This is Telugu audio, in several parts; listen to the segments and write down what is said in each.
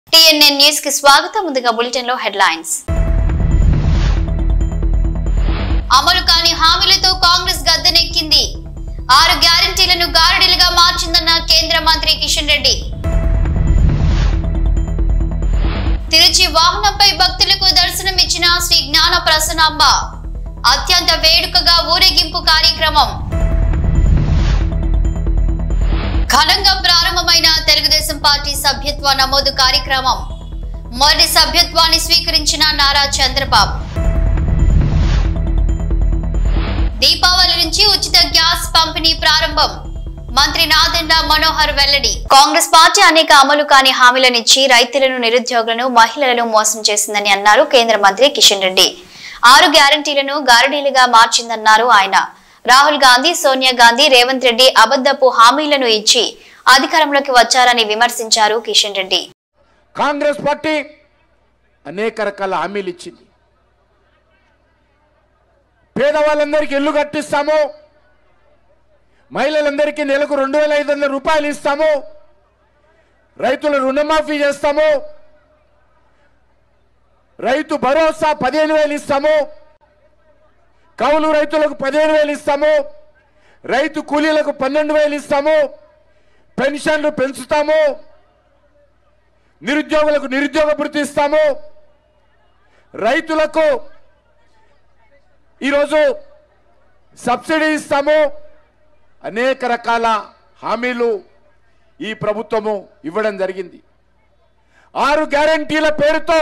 టిఎన్ఎన్ న్యూస్ కి స్వాగతం ముందుగా బులెటిన్ లో హెడ్లైన్స్ అమలు కాని హామీలతో కాంగ్రెస్ గద్దెనెక్కింది ఆరు గ్యారంటీలను గారడీలుగా మార్చిందన్న కేంద్ర మంత్రి కిషన్ రెడ్డి తిరుచి వాహనంపై భక్తులకు దర్శనమిచ్చిన శ్రీ జ్ఞాన ప్రసన్నాంబ అత్యంత వేడుకగా ఊరేగింపు కార్యక్రమం ఘనంగా ప్రారంభమైన తెలుగుదేశం పార్టీ సభ్యత్వ నమోదు కార్యక్రమం మొదటి సభ్యత్వాన్ని స్వీకరించిన నారా చంద్రబాబు దీపావళి నుంచి ఉచిత గ్యాస్ పంపిణీ ప్రారంభం మంత్రి నాదెండ్ల మనోహర్ వెల్లడి కాంగ్రెస్ పార్టీ అనేక అమలు కాని హామీలనిచ్చి రైతులను నిరుద్యోగులను మహిళలను మోసం చేసిందని అన్నారు కేంద్ర మంత్రి కిషన్ రెడ్డి ఆరు గ్యారంటీలను గారడీలుగా మార్చిందన్నారు ఆయన రాహుల్ గాంధీ సోనియా గాంధీ రేవంత్ రెడ్డి అబద్ధపు హామీలను ఇచ్చి అధికారంలోకి వచ్చారని విమర్శించారు కిషన్ రెడ్డి కాంగ్రెస్ పార్టీ అనేక రకాల హామీలు ఇచ్చింది పేదవాళ్ళందరికీ ఇల్లు కట్టిస్తాము మహిళలందరికీ నెలకు రెండు వేల ఐదు వందల రూపాయలు ఇస్తాము రైతుల రుణమాఫీ చేస్తాము రైతు భరోసా పదిహేను వేలు ఇస్తాము కౌలు రైతులకు పదిహేను వేలు ఇస్తాము రైతు కూలీలకు పన్నెండు వేలు ఇస్తాము పెన్షన్లు పెంచుతాము నిరుద్యోగులకు నిరుద్యోగ భృతి ఇస్తాము రైతులకు ఈరోజు సబ్సిడీ ఇస్తాము అనేక రకాల హామీలు ఈ ప్రభుత్వము ఇవ్వడం జరిగింది ఆరు గ్యారంటీల పేరుతో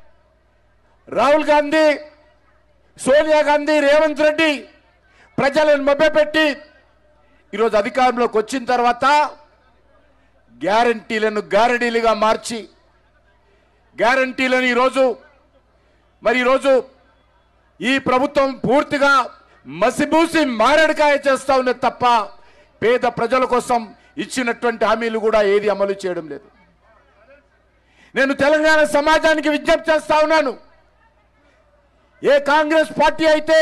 రాహుల్ గాంధీ సోనియా గాంధీ రేవంత్ రెడ్డి ప్రజలను మభ్యపెట్టి ఈరోజు అధికారంలోకి వచ్చిన తర్వాత గ్యారంటీలను గ్యారంటీలుగా మార్చి గ్యారంటీలను ఈరోజు మరి ఈరోజు ఈ ప్రభుత్వం పూర్తిగా మసిబూసి మారడికాయ చేస్తా ఉన్నది తప్ప పేద ప్రజల కోసం ఇచ్చినటువంటి హామీలు కూడా ఏది అమలు చేయడం లేదు నేను తెలంగాణ సమాజానికి విజ్ఞప్తి చేస్తా ఉన్నాను ఏ కాంగ్రెస్ పార్టీ అయితే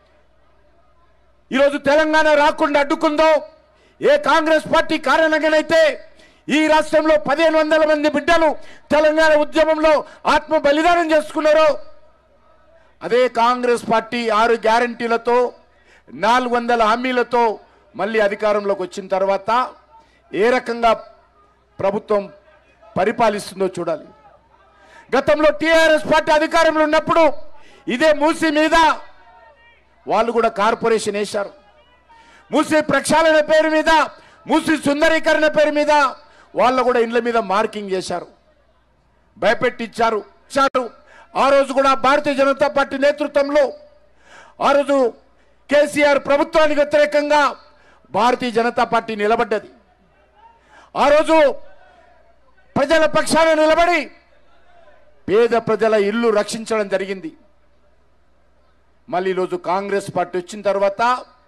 ఈరోజు తెలంగాణ రాకుండా అడ్డుకుందో ఏ కాంగ్రెస్ పార్టీ కారణంగానైతే ఈ రాష్ట్రంలో పదిహేను వందల మంది బిడ్డలు తెలంగాణ ఉద్యమంలో ఆత్మ బలిదానం చేసుకున్నారో అదే కాంగ్రెస్ పార్టీ ఆరు గ్యారంటీలతో నాలుగు వందల హామీలతో మళ్ళీ అధికారంలోకి వచ్చిన తర్వాత ఏ రకంగా ప్రభుత్వం పరిపాలిస్తుందో చూడాలి గతంలో టీఆర్ఎస్ పార్టీ అధికారంలో ఉన్నప్పుడు ఇదే మూసి మీద వాళ్ళు కూడా కార్పొరేషన్ వేశారు మూసి ప్రక్షాళన పేరు మీద మూసి సుందరీకరణ పేరు మీద వాళ్ళు కూడా ఇండ్ల మీద మార్కింగ్ చేశారు భయపెట్టించారు ఇచ్చారు ఆ రోజు కూడా భారతీయ జనతా పార్టీ నేతృత్వంలో ఆ రోజు కేసీఆర్ ప్రభుత్వానికి వ్యతిరేకంగా భారతీయ జనతా పార్టీ నిలబడ్డది ఆ రోజు ప్రజల పక్షాన నిలబడి పేద ప్రజల ఇల్లు రక్షించడం జరిగింది మళ్ళీ ఈరోజు కాంగ్రెస్ పార్టీ వచ్చిన తర్వాత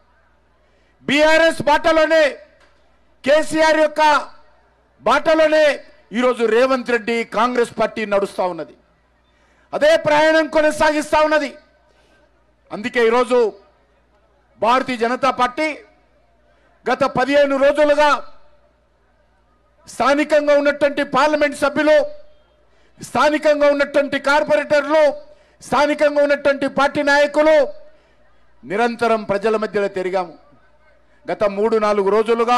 బీఆర్ఎస్ బాటలోనే కేసీఆర్ యొక్క బాటలోనే ఈరోజు రేవంత్ రెడ్డి కాంగ్రెస్ పార్టీ నడుస్తూ ఉన్నది అదే ప్రయాణం కొనసాగిస్తూ ఉన్నది అందుకే ఈరోజు భారతీయ జనతా పార్టీ గత పదిహేను రోజులుగా స్థానికంగా ఉన్నటువంటి పార్లమెంట్ సభ్యులు స్థానికంగా ఉన్నటువంటి కార్పొరేటర్లు స్థానికంగా ఉన్నటువంటి పార్టీ నాయకులు నిరంతరం ప్రజల మధ్యలో తిరిగాము గత మూడు నాలుగు రోజులుగా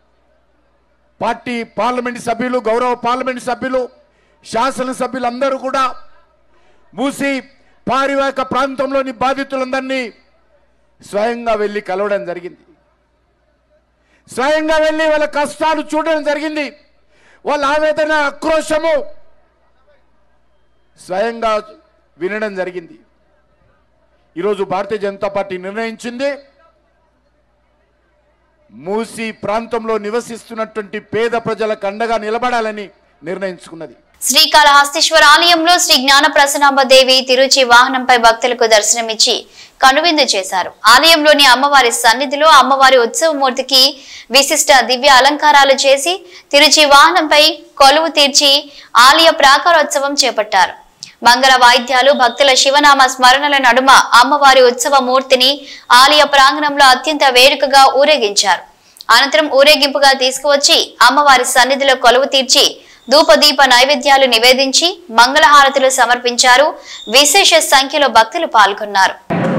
పార్టీ పార్లమెంట్ సభ్యులు గౌరవ పార్లమెంట్ సభ్యులు శాసనసభ్యులు అందరూ కూడా మూసి పారివారిక ప్రాంతంలోని బాధితులందరినీ స్వయంగా వెళ్ళి కలవడం జరిగింది స్వయంగా వెళ్ళి వాళ్ళ కష్టాలు చూడడం జరిగింది వాళ్ళ ఆవేదన ఆక్రోశము స్వయంగా వినడం జరిగింది ఈరోజు భారతీయ జనతా పార్టీ నిర్ణయించింది మూసి ప్రాంతంలో నివసిస్తున్నటువంటి పేద ప్రజలకు అండగా నిలబడాలని నిర్ణయించుకున్నది శ్రీకాళహస్తీశ్వర ఆలయంలో శ్రీ జ్ఞాన ప్రసన్నాంబదేవి తిరుచి వాహనంపై భక్తులకు దర్శనమిచ్చి కనువిందు చేశారు ఆలయంలోని అమ్మవారి సన్నిధిలో అమ్మవారి ఉత్సవమూర్తికి విశిష్ట దివ్య అలంకారాలు చేసి తిరుచి వాహనంపై కొలువు తీర్చి ఆలయ ప్రాకారోత్సవం చేపట్టారు మంగళ వాయిద్యాలు భక్తుల శివనామ స్మరణల నడుమ అమ్మవారి ఉత్సవ మూర్తిని ఆలయ ప్రాంగణంలో అత్యంత వేడుకగా ఊరేగించారు అనంతరం ఊరేగింపుగా తీసుకువచ్చి అమ్మవారి సన్నిధిలో కొలువు తీర్చి ధూపదీప నైవేద్యాలు నివేదించి మంగళహారతులు సమర్పించారు విశేష సంఖ్యలో భక్తులు పాల్గొన్నారు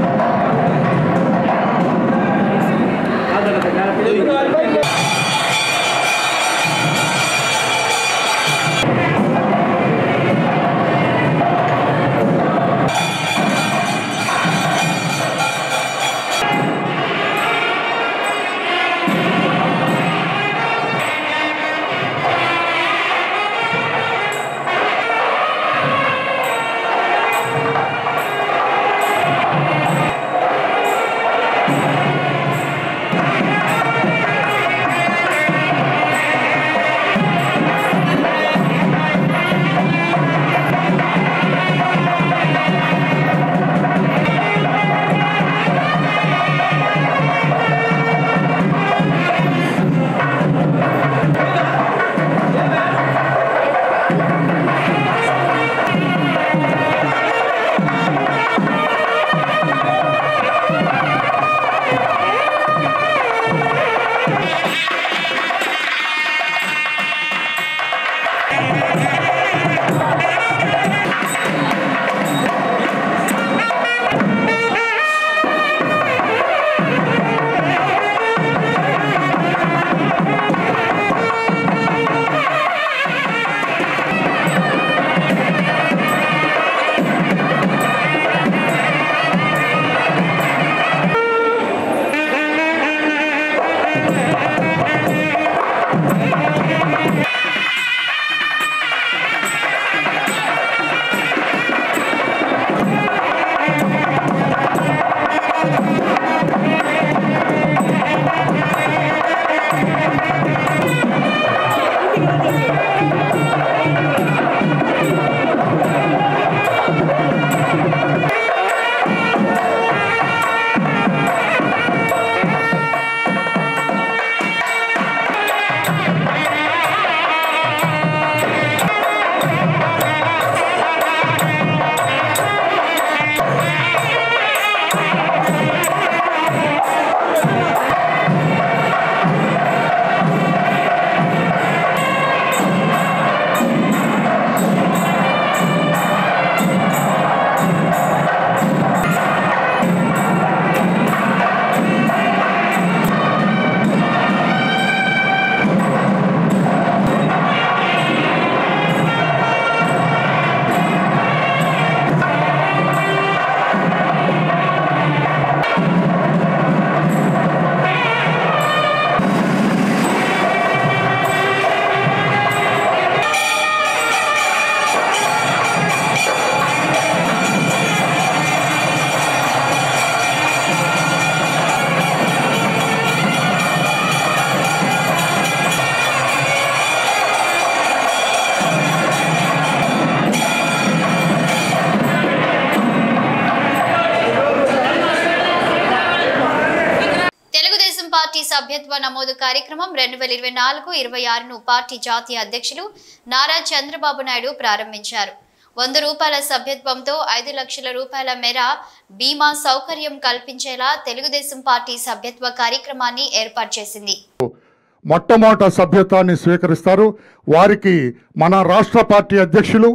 తెలుగుదేశం పార్టీ సభ్యత్వ నమోదు కార్యక్రమం రెండు వేల ఇరవై నాలుగు ఇరవై ఆరును పార్టీ జాతీయ అధ్యక్షులు నారా చంద్రబాబు నాయుడు ప్రారంభించారు వంద రూపాయల సభ్యత్వంతో ఐదు లక్షల రూపాయల మేర బీమా సౌకర్యం కల్పించేలా తెలుగుదేశం పార్టీ సభ్యత్వ కార్యక్రమాన్ని ఏర్పాటు చేసింది మొట్టమొదట సభ్యత్వాన్ని స్వీకరిస్తారు వారికి మన రాష్ట్ర పార్టీ అధ్యక్షులు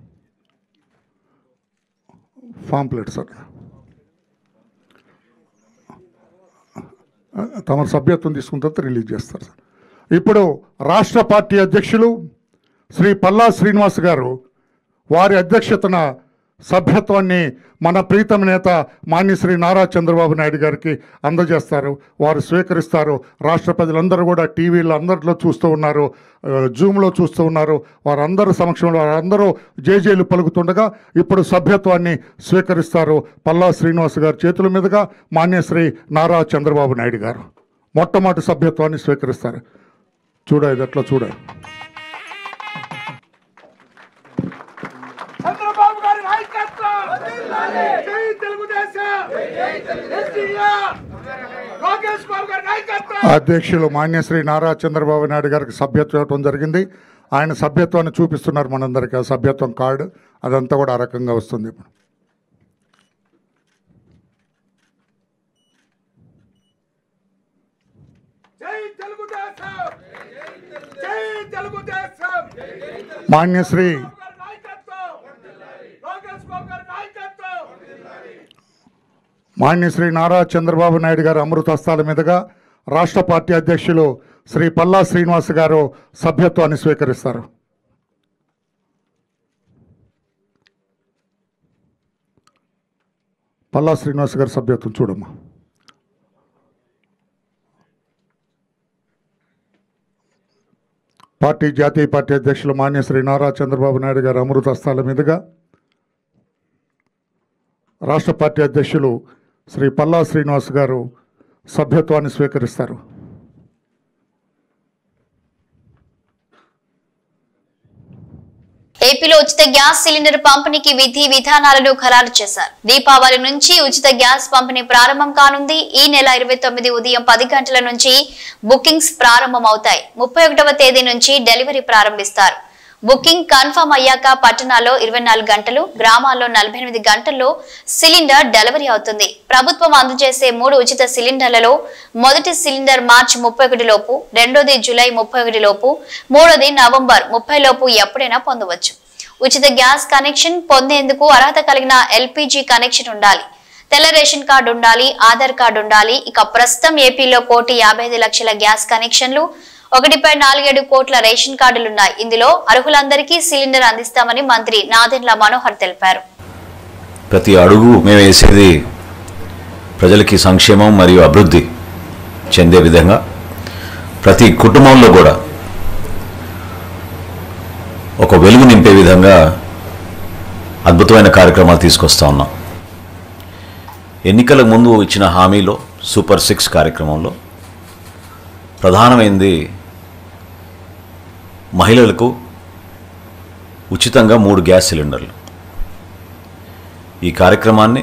ఫాంప్లెట్ సార్ తమ సభ్యత్వం తీసుకున్న తర్వాత రిలీజ్ చేస్తారు సార్ ఇప్పుడు రాష్ట్ర పార్టీ అధ్యక్షులు శ్రీ పల్లా శ్రీనివాస్ గారు వారి అధ్యక్షతన సభ్యత్వాన్ని మన ప్రీతమ నేత మాన్యశ్రీ నారా చంద్రబాబు నాయుడు గారికి అందజేస్తారు వారు స్వీకరిస్తారు రాష్ట్ర ప్రజలందరూ కూడా టీవీలో అందరిలో చూస్తూ ఉన్నారు ఆ, జూమ్లో చూస్తూ ఉన్నారు వారందరూ సమక్షంలో వారందరూ జేజేలు పలుకుతుండగా ఇప్పుడు సభ్యత్వాన్ని స్వీకరిస్తారు పల్లా శ్రీనివాస్ గారి చేతుల మీదుగా మాన్యశ్రీ నారా చంద్రబాబు నాయుడు గారు మొట్టమొదటి సభ్యత్వాన్ని స్వీకరిస్తారు చూడ ఇది ఎట్లా చూడ చంద్రబాబు గారి నాయకత్వం జై తెలుగుదేశం ఎన్టీఆర్ లోకేష్ బాబు గారి నాయకత్వం అధ్యక్షులు మాన్యశ్రీ నారా చంద్రబాబు నాయుడు గారికి సభ్యత్వం ఇవ్వడం జరిగింది ఆయన సభ్యత్వాన్ని చూపిస్తున్నారు మనందరికీ ఆ సభ్యత్వం కార్డు అదంతా కూడా ఆ రకంగా వస్తుంది ఇప్పుడు జై తెలుగుదేశం జై తెలుగుదేశం మాన్యశ్రీ మాన్యశ్రీ నారా చంద్రబాబు నాయుడు గారు అమృతస్థాల మీదుగా రాష్ట్ర పార్టీ అధ్యక్షులు శ్రీ పల్లా శ్రీనివాస్ గారు సభ్యత్వాన్ని స్వీకరిస్తారు పల్లా శ్రీనివాస్ గారి సభ్యత్వం చూడమ్మా పార్టీ జాతీయ పార్టీ అధ్యక్షులు మాన్య శ్రీ నారా చంద్రబాబు నాయుడు గారు అమృత హస్తాల మీదుగా రాష్ట్ర పార్టీ అధ్యక్షులు శ్రీ పల్లా శ్రీనివాస్ గారు సభ్యత్వాన్ని స్వీకరిస్తారు ఏపీలో ఉచిత గ్యాస్ సిలిండర్ పంపిణీకి విధి విధానాలను ఖరారు చేశారు దీపావళి నుంచి ఉచిత గ్యాస్ పంపిణీ ప్రారంభం కానుంది ఈ నెల ఇరవై తొమ్మిది ఉదయం పది గంటల నుంచి బుకింగ్స్ ప్రారంభం అవుతాయి ముప్పై ఒకటవ తేదీ నుంచి డెలివరీ ప్రారంభిస్తారు బుకింగ్ కన్ఫర్మ్ అయ్యాక పట్టణాల్లో ఇరవై నాలుగు గంటలు గ్రామాల్లో నలభై ఎనిమిది గంటల్లో సిలిండర్ డెలివరీ అవుతుంది ప్రభుత్వం అందజేసే మూడు ఉచిత సిలిండర్లలో మొదటి సిలిండర్ మార్చి ముప్పై ఒకటి లోపు రెండోది జూలై ముప్పై ఒకటి లోపు మూడోది నవంబర్ ముప్పై లోపు ఎప్పుడైనా పొందవచ్చు ఉచిత గ్యాస్ కనెక్షన్ పొందేందుకు అర్హత కలిగిన ఎల్పిజి కనెక్షన్ ఉండాలి తెల్ల రేషన్ కార్డు ఉండాలి ఆధార్ కార్డు ఉండాలి ఇక ప్రస్తుతం ఏపీలో కోటి యాభై ఐదు లక్షల గ్యాస్ కనెక్షన్లు ఒకటి పాయింట్ నాలుగేడు కోట్ల రేషన్ కార్డులున్నాయి ఇందులో అర్హులందరికీ సిలిండర్ అందిస్తామని మంత్రి నాదెండ్ల మనోహర్ తెలిపారు ప్రతి అడుగు మేము వేసేది ప్రజలకి సంక్షేమం మరియు అభివృద్ధి చెందే విధంగా ప్రతి కుటుంబంలో కూడా ఒక వెలుగు నింపే విధంగా అద్భుతమైన కార్యక్రమాలు తీసుకొస్తా ఉన్నాం ఎన్నికలకు ముందు ఇచ్చిన హామీలో సూపర్ సిక్స్ కార్యక్రమంలో ప్రధానమైనది మహిళలకు ఉచితంగా మూడు గ్యాస్ సిలిండర్లు ఈ కార్యక్రమాన్ని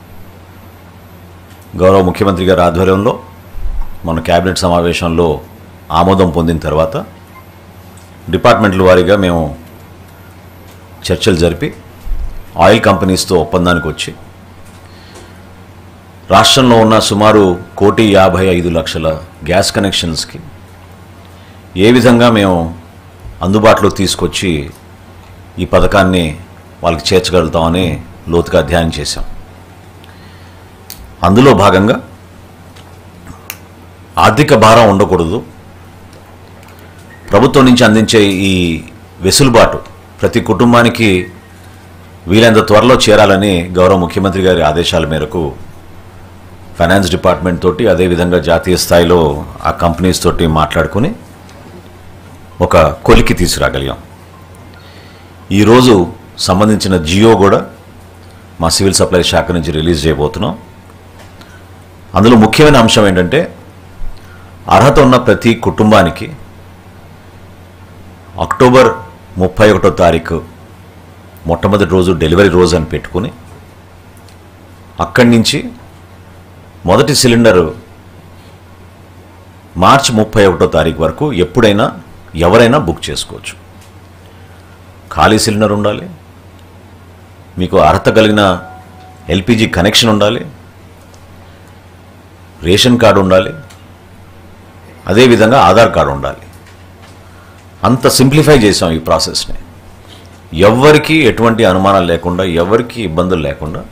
గౌరవ ముఖ్యమంత్రి గారి ఆధ్వర్యంలో మన కేబినెట్ సమావేశంలో ఆమోదం పొందిన తర్వాత డిపార్ట్మెంట్ల వారీగా మేము చర్చలు జరిపి ఆయిల్ కంపెనీస్తో ఒప్పందానికి వచ్చి రాష్ట్రంలో ఉన్న సుమారు కోటి యాభై ఐదు లక్షల గ్యాస్ కనెక్షన్స్కి ఏ విధంగా మేము అందుబాటులో తీసుకొచ్చి ఈ పథకాన్ని వాళ్ళకి చేర్చగలుగుతామని లోతుగా అధ్యయనం చేశాం అందులో భాగంగా ఆర్థిక భారం ఉండకూడదు ప్రభుత్వం నుంచి అందించే ఈ వెసులుబాటు ప్రతి కుటుంబానికి వీలైనంత త్వరలో చేరాలని గౌరవ ముఖ్యమంత్రి గారి ఆదేశాల మేరకు ఫైనాన్స్ డిపార్ట్మెంట్ తోటి అదేవిధంగా జాతీయ స్థాయిలో ఆ కంపెనీస్ తోటి మాట్లాడుకుని ఒక కొలికి తీసుకురాగలిగాం ఈరోజు సంబంధించిన జియో కూడా మా సివిల్ సప్లై శాఖ నుంచి రిలీజ్ చేయబోతున్నాం అందులో ముఖ్యమైన అంశం ఏంటంటే అర్హత ఉన్న ప్రతి కుటుంబానికి అక్టోబర్ ముప్పై ఒకటో తారీఖు మొట్టమొదటి రోజు డెలివరీ రోజు అని పెట్టుకుని అక్కడి నుంచి మొదటి సిలిండరు మార్చి ముప్పై ఒకటో తారీఖు వరకు ఎప్పుడైనా ఎవరైనా బుక్ చేసుకోవచ్చు ఖాళీ సిలిండర్ ఉండాలి మీకు అర్హత కలిగిన ఎల్పిజి కనెక్షన్ ఉండాలి రేషన్ కార్డు ఉండాలి అదేవిధంగా ఆధార్ కార్డు ఉండాలి అంత సింప్లిఫై చేసాం ఈ ప్రాసెస్ని ఎవ్వరికి ఎటువంటి అనుమానాలు లేకుండా ఎవరికి ఇబ్బందులు లేకుండా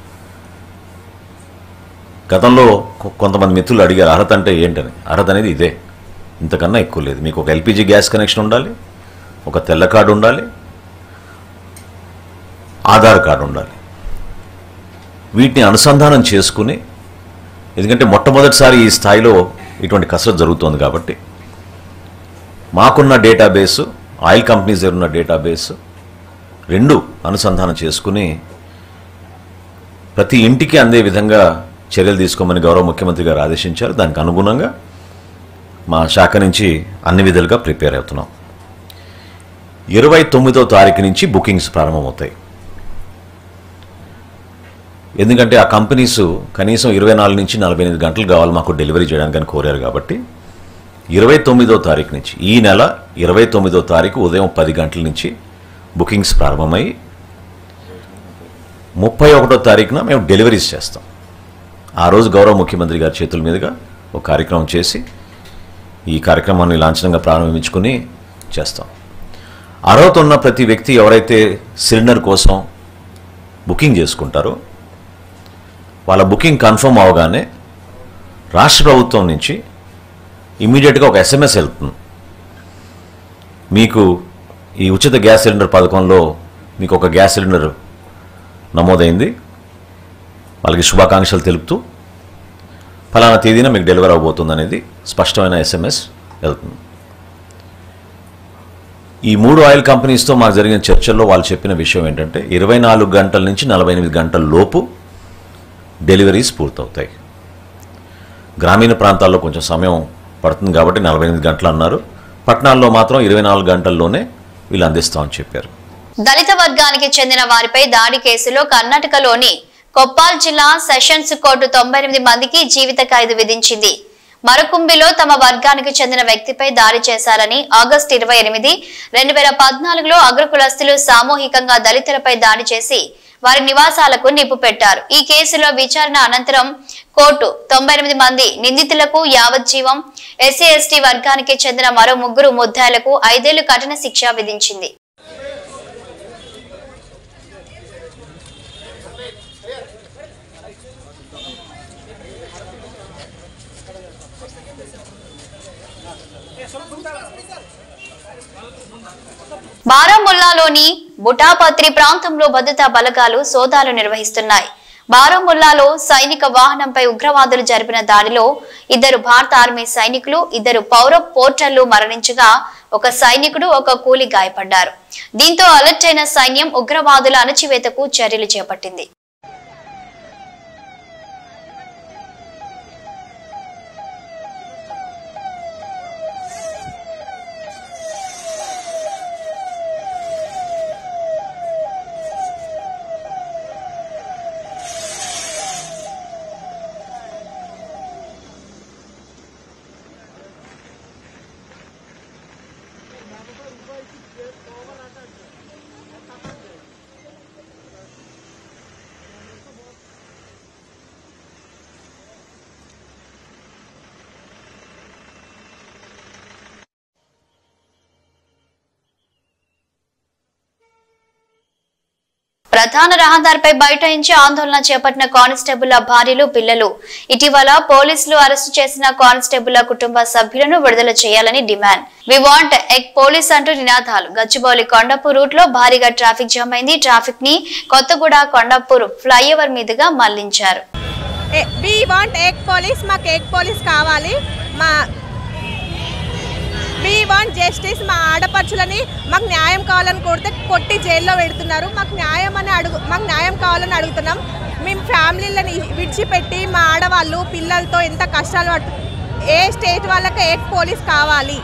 గతంలో కొ- కొంతమంది మిత్రులు అడిగారు అర్హత అంటే ఏంటని అర్హత అనేది ఇదే ఇంతకన్నా ఎక్కువ లేదు మీకు ఒక ఎల్పిజి గ్యాస్ కనెక్షన్ ఉండాలి ఒక తెల్ల కార్డు ఉండాలి ఆధార్ కార్డు ఉండాలి వీటిని అనుసంధానం చేసుకుని ఎందుకంటే మొట్టమొదటిసారి ఈ స్థాయిలో ఇటువంటి కసరత్తు జరుగుతోంది కాబట్టి మాకున్న డేటాబేసు ఆయిల్ కంపెనీస్ దగ్గర ఉన్న డేటాబేసు రెండు అనుసంధానం చేసుకుని ప్రతి ఇంటికి అందే విధంగా చర్యలు తీసుకోమని గౌరవ ముఖ్యమంత్రి గారు ఆదేశించారు దానికి అనుగుణంగా మా శాఖ నుంచి అన్ని విధాలుగా ప్రిపేర్ అవుతున్నాం ఇరవై తొమ్మిదో తారీఖు నుంచి బుకింగ్స్ ప్రారంభమవుతాయి ఎందుకంటే ఆ కంపెనీస్ కనీసం ఇరవై నాలుగు నుంచి నలభై ఎనిమిది గంటలు కావాలి మాకు డెలివరీ చేయడానికి అని కోరారు కాబట్టి ఇరవై తొమ్మిదో తారీఖు నుంచి ఈ నెల ఇరవై తొమ్మిదో తారీఖు ఉదయం పది గంటల నుంచి బుకింగ్స్ ప్రారంభమై ముప్పై ఒకటో తారీఖున మేము డెలివరీస్ చేస్తాం ఆ రోజు గౌరవ ముఖ్యమంత్రి గారి చేతుల మీదుగా ఒక కార్యక్రమం చేసి ఈ కార్యక్రమాన్ని లాంఛనంగా ప్రారంభించుకుని చేస్తాం అర్హత ఉన్న ప్రతి వ్యక్తి ఎవరైతే సిలిండర్ కోసం బుకింగ్ చేసుకుంటారో వాళ్ళ బుకింగ్ కన్ఫర్మ్ అవగానే రాష్ట్ర ప్రభుత్వం నుంచి ఇమీడియట్గా ఒక ఎస్ఎంఎస్ వెళ్తుంది మీకు ఈ ఉచిత గ్యాస్ సిలిండర్ పథకంలో మీకు ఒక గ్యాస్ సిలిండర్ నమోదైంది వాళ్ళకి శుభాకాంక్షలు తెలుపుతూ ఫలానా తేదీన మీకు డెలివరీ అవబోతుంది అనేది స్పష్టమైన ఎస్ఎంఎస్ వెళ్తుంది ఈ మూడు ఆయిల్ కంపెనీస్తో మాకు జరిగిన చర్చల్లో వాళ్ళు చెప్పిన విషయం ఏంటంటే ఇరవై నాలుగు గంటల నుంచి నలభై ఎనిమిది గంటల లోపు డెలివరీస్ పూర్తవుతాయి గ్రామీణ ప్రాంతాల్లో కొంచెం సమయం పడుతుంది కాబట్టి నలభై ఎనిమిది గంటలు అన్నారు పట్టణాల్లో మాత్రం ఇరవై నాలుగు గంటల్లోనే వీళ్ళు అందిస్తామని చెప్పారు దళిత వర్గానికి చెందిన వారిపై దాడి కేసులో కర్ణాటకలోని కొప్పాల్ జిల్లా సెషన్స్ కోర్టు తొంభై ఎనిమిది మందికి జీవిత ఖైదు విధించింది మరకుంబిలో తమ వర్గానికి చెందిన వ్యక్తిపై దాడి చేశారని ఆగస్టు ఇరవై ఎనిమిది రెండు వేల పద్నాలుగులో అగ్రకులస్తులు సామూహికంగా దళితులపై దాడి చేసి వారి నివాసాలకు నిప్పు పెట్టారు ఈ కేసులో విచారణ అనంతరం కోర్టు తొంభై ఎనిమిది మంది నిందితులకు యావజ్జీవం ఎస్సీ ఎస్టీ వర్గానికి చెందిన మరో ముగ్గురు ముద్దాయిలకు ఐదేళ్లు కఠిన శిక్ష విధించింది బారాముల్లాలోని బుటాపత్రి ప్రాంతంలో భద్రతా బలగాలు సోదాలు నిర్వహిస్తున్నాయి బారాముల్లాలో సైనిక వాహనంపై ఉగ్రవాదులు జరిపిన దాడిలో ఇద్దరు భారత ఆర్మీ సైనికులు ఇద్దరు పౌర పోర్టర్లు మరణించగా ఒక సైనికుడు ఒక కూలి గాయపడ్డారు దీంతో అలర్ట్ అయిన సైన్యం ఉగ్రవాదుల అణచివేతకు చర్యలు చేపట్టింది ప్రధాన రహదారిపై బైఠాయించి ఆందోళన చేపట్టిన కానిస్టేబుల్ భార్యలు పిల్లలు ఇటీవల పోలీసులు అరెస్టు చేసిన కానిస్టేబుల్ కుటుంబ సభ్యులను విడుదల చేయాలని డిమాండ్ వి వాంట్ ఎగ్ పోలీస్ అంటూ నినాదాలు గచ్చిబౌలి కొండపూర్ రూట్ లో భారీగా ట్రాఫిక్ జామ్ అయింది ట్రాఫిక్ ని కొత్తగూడ కొండపూర్ ఫ్లైఓవర్ మీదుగా మళ్లించారు వి వాంట్ ఎగ్ పోలీస్ మాకు ఎగ్ పోలీస్ కావాలి మా వి వాంట్ జస్టిస్ మా ఆడపడుచులని మాకు న్యాయం కావాలని కోరితే కొట్టి జైల్లో పెడుతున్నారు మాకు న్యాయం అని అడుగు మాకు న్యాయం కావాలని అడుగుతున్నాం మేము ఫ్యామిలీలని విడిచిపెట్టి మా ఆడవాళ్ళు పిల్లలతో ఎంత కష్టాలు పడు ఏ స్టేట్ వాళ్ళకి ఎగ్ పోలీస్ కావాలి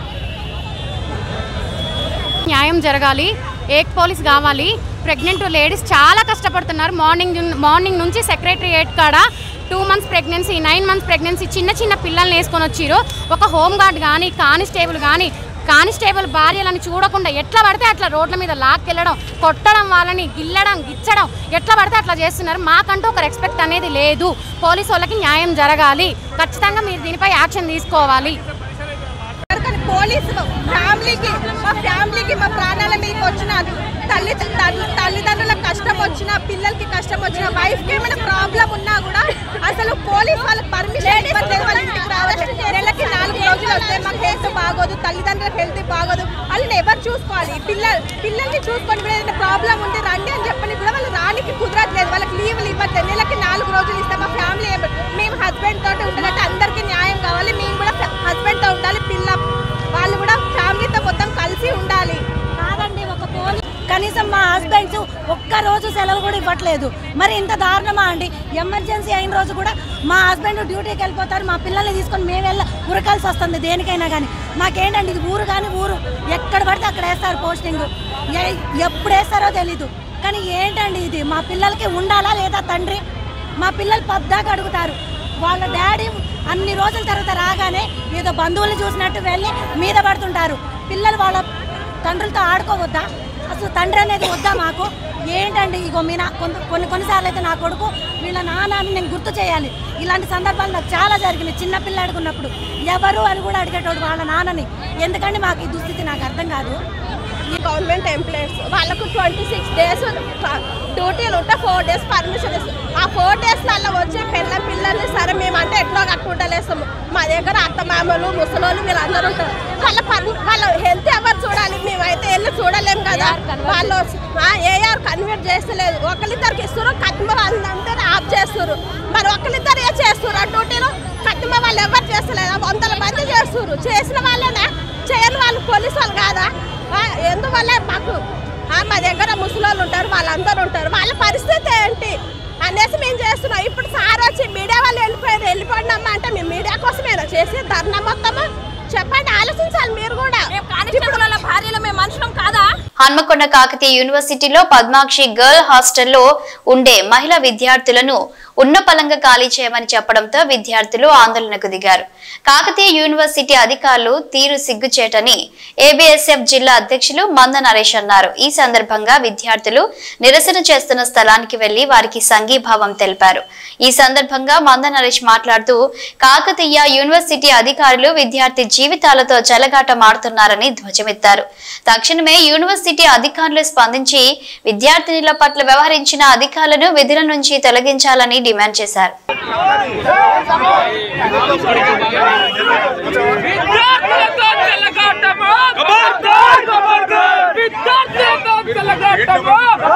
న్యాయం జరగాలి ఏక్ పోలీస్ కావాలి ప్రెగ్నెంట్ లేడీస్ చాలా కష్టపడుతున్నారు మార్నింగ్ జున్- మార్నింగ్ నుంచి సెక్రటరియేట్ కాడ two months pregnancy nine months pregnancy చిన్న చిన్న పిల్లల్ని వేసుకొని వచ్చిర్రు ఒక హోమ్ గార్డ్ కానీ కానిస్టేబుల్ కానీ కానిస్టేబుల్ భార్యలని చూడకుండా ఎట్లా పడితే అట్లా రోడ్ల మీద లాక్కెళ్ళడం కొట్టడం వాళ్ళని గిల్లడం గిచ్చడం ఎట్లా పడితే అట్లా చేస్తున్నారు మాకంటూ ఒక రెస్పెక్ట్ అనేది లేదు పోలీసు వాళ్ళకి న్యాయం జరగాలి ఖచ్చితంగా మీరు దీనిపై యాక్షన్ తీసుకోవాలి కానీ పోలీసు ఫ్యామిలీకి మా ఫ్యామిలీకి మా ప్రాణాల మీదకి వచ్చిన తల్లి తల్లి- తల్లిదండ్రులకు కష్టం వచ్చిన పిల్లలకి కష్టం వచ్చిన వైఫ్కి ఏమైనా ప్రాబ్లం ఉన్నా కూడా అసలు పోలీస్ వాళ్ళకి పర్మిషన్ ఇవ్వట్లేదు వాళ్ళ ఇంటికి రావట్లేదు నెలకి నాలుగు రోజులు వస్తే మాకు హెల్త్ బాగోదు తల్లిదండ్రులకు హెల్త్ బాగోదు వాళ్ళని ఎవరు చూసుకోవాలి పిల్లలు పిల్లల్ని చూసుకొని కూడా ఏదైనా ప్రాబ్లం ఉంటే రండి అని చెప్పని కూడా వాళ్ళు రానికి కుదరట్లేదు వాళ్ళకి లీవ్లు ఇవ్వట్లేదు నెలకి నాలుగు రోజులు ఇస్తే మా ఫ్యామిలీ మేము హస్బెండ్ తోటి ఉండాలంటే అందరికీ న్యాయం కావాలి మేము కూడా హస్బెండ్తో ఉండాలి పిల్ల వాళ్ళు కూడా ఫ్యామిలీతో మొత్తం కలిసి ఉండాలి కాదండి ఒక పోలీస్ కనీసం మా హస్బెండ్స్ ఒక్క రోజు సెలవు కూడా ఇవ్వట్లేదు మరి ఇంత దారుణమా అండి ఎమర్జెన్సీ అయిన రోజు కూడా మా హస్బెండ్ డ్యూటీకి వెళ్ళిపోతారు మా పిల్లల్ని తీసుకొని మేము వెళ్ళ ఉరకాల్సి వస్తుంది దేనికైనా కానీ మాకేంటండి ఇది ఊరు కానీ ఊరు ఎక్కడ పడితే అక్కడ వేస్తారు పోస్టింగ్ ఎ- ఎప్పుడు వేస్తారో తెలీదు కానీ ఏంటండి ఇది మా పిల్లలకి ఉండాలా లేదా తండ్రి మా పిల్లలు పద్దాక అడుగుతారు వాళ్ళ డాడీ అన్ని రోజుల తర్వాత రాగానే ఏదో బంధువుల్ని చూసినట్టు వెళ్ళి మీద పడుతుంటారు పిల్లలు వాళ్ళ తండ్రులతో ఆడుకోవద్దా అసలు తండ్రి అనేది వద్దా మాకు ఏంటండి ఇగో మీ నా కొంత కొన్ని కొన్నిసార్లు అయితే నా కొడుకు వీళ్ళ నాన్న అని నేను గుర్తు చేయాలి ఇలాంటి సందర్భాలు నాకు చాలా జరిగినాయి చిన్న పిల్లాడికి ఉన్నప్పుడు ఎవరు అని కూడా అడిగేటోడు వాళ్ళ నాన్నని ఎందుకంటే మాకు ఈ దుస్థితి నాకు అర్థం కాదు ఈ గవర్నమెంట్ ఎంప్లాయీస్ వాళ్ళకు ట్వంటీ సిక్స్ డేస్ డ్యూటీలు ఉంటే ఫోర్ డేస్ పర్మిషన్ ఇస్తారు ఆ ఫోర్ డేస్లలో వచ్చే పిల్ల పిల్లల్ని సరే మేమంటే ఎట్లో కట్టుకుంటలేస్తాము మా దగ్గర అత్త మామలు ముసలోళ్ళు వీళ్ళందరూ ఉంటారు వాళ్ళ పని వాళ్ళ హెల్త్ ఎవరు చూడాలి మేమైతే వెళ్ళి చూడలేం కదా వాళ్ళు ఏఆర్ కన్వర్ట్ చేస్తలేదు ఒకరిద్దరికి ఇస్తారు కట్మ వాళ్ళంతా ఆఫ్ చేస్తారు మరి ఒకరిద్దరు ఏ చేస్తారు ఆ డ్యూటీలో కట్మ వాళ్ళు ఎవరు చేస్తలేదు వందల మంది చేస్తారు చేసిన వాళ్ళనే చేయని వాళ్ళు పోలీసు వాళ్ళు కాదా ఆ, ఎందువల్ల మాకు ఆ, మా దగ్గర ముసలోళ్ళు ఉంటారు వాళ్ళందరూ ఉంటారు వాళ్ళ పరిస్థితి ఏంటి అనేసి మేము చేస్తున్నాం ఇప్పుడు సార్ వచ్చి మీడియా వాళ్ళు వెళ్ళిపోయారు వెళ్ళిపోయినమ్మా అంటే మేము మీడియా కోసమేనా చేసి ధర్నా మొత్తము చెప్పండి ఆలోచించాలి మీరు కూడా కానిస్టేబుల్ భార్యలో మేము మనుషులం కాదా హన్మకొండ కాకతీయ యూనివర్సిటీలో పద్మాక్షి గర్ల్ హాస్టల్లో ఉండే మహిళా విద్యార్థులను ఉన్నపలంగా ఖాళీ చేయమని చెప్పడంతో విద్యార్థులు ఆందోళనకు దిగారు కాకతీయ యూనివర్సిటీ అధికారులు తీరు సిగ్గుచేటని ఏబిఎస్ఎఫ్ జిల్లా అధ్యక్షులు మంద నరేష్ అన్నారు ఈ సందర్భంగా విద్యార్థులు నిరసన చేస్తున్న స్థలానికి వెళ్లి వారికి సంఘీభావం తెలిపారు ఈ సందర్భంగా మంద నరేష్ మాట్లాడుతూ కాకతీయ యూనివర్సిటీ అధికారులు విద్యార్థి జీవితాలతో చెలగాటమాడుతున్నారని ధ్వజమెత్తారు తక్షణమే యూనివర్సిటీ అధికారులు స్పందించి విద్యార్థినుల పట్ల వ్యవహరించిన అధికారులను విధుల నుంచి తొలగించాలని డిమాండ్ చేశారు విద్యార్థులతో చెలగాటమా విద్యార్థులతో చెలగాటమా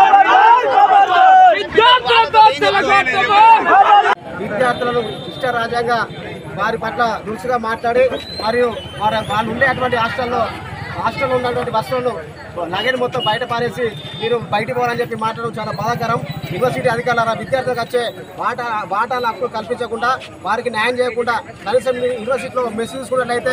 విద్యార్థులతో చెలగాటమా విద్యార్థులను ఇష్టరాజ్యంగా వారి పట్ల దురుసుగా మాట్లాడి మరియు వారి వాళ్ళు ఉండేటువంటి హాస్టల్లో హాస్టల్లో ఉన్నటువంటి బస్సులను లగేజ్ మొత్తం బయట పారేసి మీరు బయటికి పోవాలని చెప్పి మాట్లాడడం చాలా బాధాకరం యూనివర్సిటీ అధికారుల విద్యార్థులకు వచ్చే వాటా వాటాల హక్కు కల్పించకుండా వారికి న్యాయం చేయకుండా కనీసం మీ యూనివర్సిటీలో మెస్ చూసుకున్నట్లయితే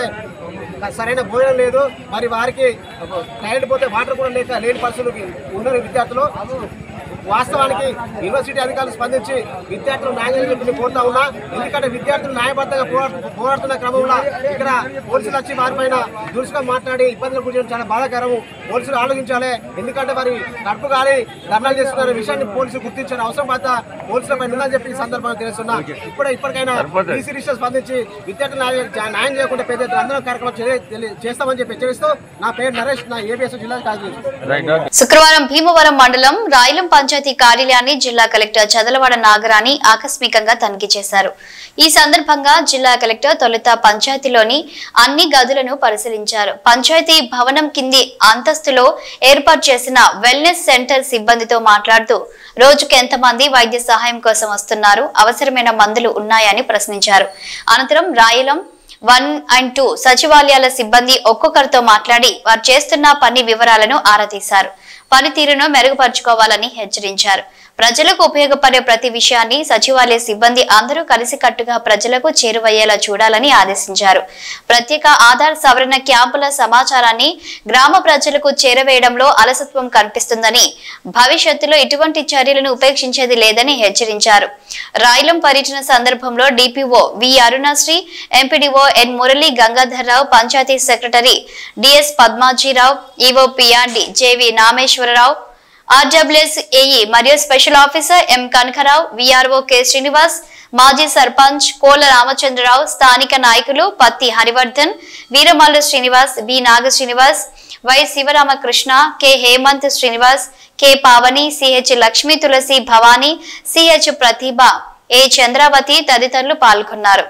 సరైన భోజనం లేదు మరి వారికి టైర్డ్ పోతే వాటర్ కూడా లేక లేని పరిస్థితులు ఉన్న విద్యార్థులు వాస్తవానికి యూనివర్సిటీ అధికారులు స్పందించి విద్యార్థులు న్యాయం చెప్పి కోరుతా ఉన్నా ఎందుకంటే విద్యార్థులు న్యాయబద్ధంగా పోరాడు పోరాడుతున్న క్రమంలో ఇక్కడ పోలీసులు వచ్చి వారిపైన దురుసుగా మాట్లాడి ఇబ్బందులు గురించి చాలా బాధాకరం పోలీసులు ఆలోచించాలి ఎందుకంటే మరి కడుపు గాలి ధర్నాలు చేస్తున్న విషయాన్ని పోలీసులు గుర్తించిన అవసరం పట్ల పోలీసులపై ఉందని చెప్పి ఈ సందర్భంగా తెలుస్తున్నా ఇప్పుడే ఇప్పటికైనా ఈ సిరీస్ స్పందించి విద్యార్థులు న్యాయం న్యాయం చేయకుండా పెద్ద ఎత్తున అందరం కార్యక్రమం చే- తెలి- చేస్తామని చెప్పి హెచ్చరిస్తూ నా పేరు నరేష్ నా ఏబిఎస్ జిల్లా కార్యదర్శి శుక్రవారం భీమవరం మండలం రాయలం పంచాయతీ కార్యాలయాన్ని జిల్లా కలెక్టర్ చదలవాడ నాగరాణి ఆకస్మికంగా తనిఖీ చేశారు ఈ సందర్భంగా జిల్లా కలెక్టర్ తొలుత పంచాయతీలోని అన్ని గదులను పరిశీలించారు పంచాయతీ భవనం కింది అంతస్తులో ఏర్పాటు చేసిన వెల్నెస్ సెంటర్ సిబ్బందితో మాట్లాడుతూ రోజుకు ఎంతమంది వైద్య సహాయం కోసం వస్తున్నారు అవసరమైన మందులు ఉన్నాయని ప్రశ్నించారు అనంతరం రాయలం వన్ అండ్ టూ సచివాలయాల సిబ్బంది ఒక్కొక్కరితో మాట్లాడి వారు చేస్తున్న పని వివరాలను ఆరా తీశారు పనితీరును మెరుగుపరుచుకోవాలని హెచ్చరించారు ప్రజలకు ఉపయోగపడే ప్రతి విషయాన్ని సచివాలయ సిబ్బంది అందరూ కలిసికట్టుగా ప్రజలకు చేరువయ్యేలా చూడాలని ఆదేశించారు ప్రత్యేక ఆధార్ సవరణ క్యాంపుల సమాచారాన్ని గ్రామ ప్రజలకు చేరవేయడంలో అలసత్వం కనిపిస్తుందని భవిష్యత్తులో ఇటువంటి చర్యలను ఉపేక్షించేది లేదని హెచ్చరించారు రాయలం పర్యటన సందర్భంలో DPO V Arunasri MPDO N Murali Gangadharrao panchayat secretary DS Padmajirao EO PRD JV Nameswararao RWS AE మరియు special officer M Kanakarao VRO K Srinivas మాజీ సర్పంచ్ కోల రామచంద్రరావు స్థానిక నాయకులు Patti Harivardhan Veeramallu Srinivas B Naga Srinivas Y Sivaramakrishna K Hemanth Srinivas K Pavani CH Lakshmi Tulasi Bhavani CH Pratibha A Chandravati తదితరులు పాల్గొన్నారు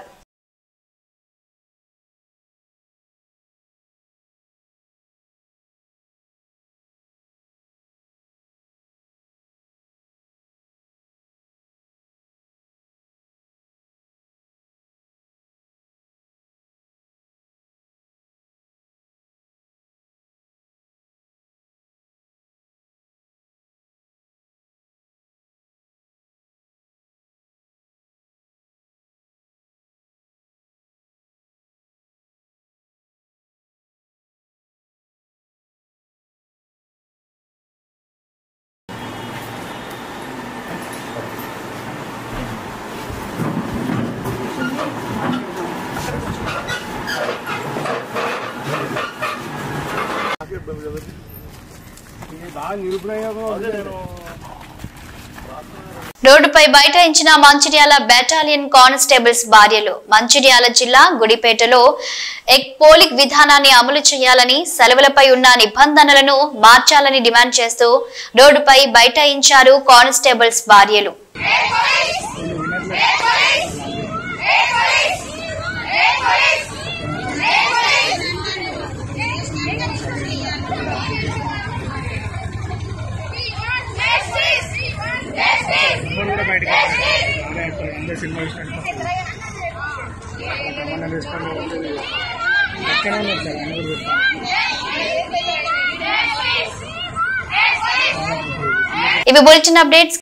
రోడ్డుపై బైఠాయించిన మంచిర్యాల బెటాలియన్ కానిస్టేబుల్స్ భార్యలు మంచిర్యాల జిల్లా గుడిపేటలో ఎక్ పోలింగ్ విధానాన్ని అమలు చేయాలని సెలవులపై ఉన్న నిబంధనలను మార్చాలని డిమాండ్ చేస్తూ రోడ్డుపై బైఠాయించారు కానిస్టేబుల్స్ భార్యలు ఇవి బులెటిన్ అప్డేట్స్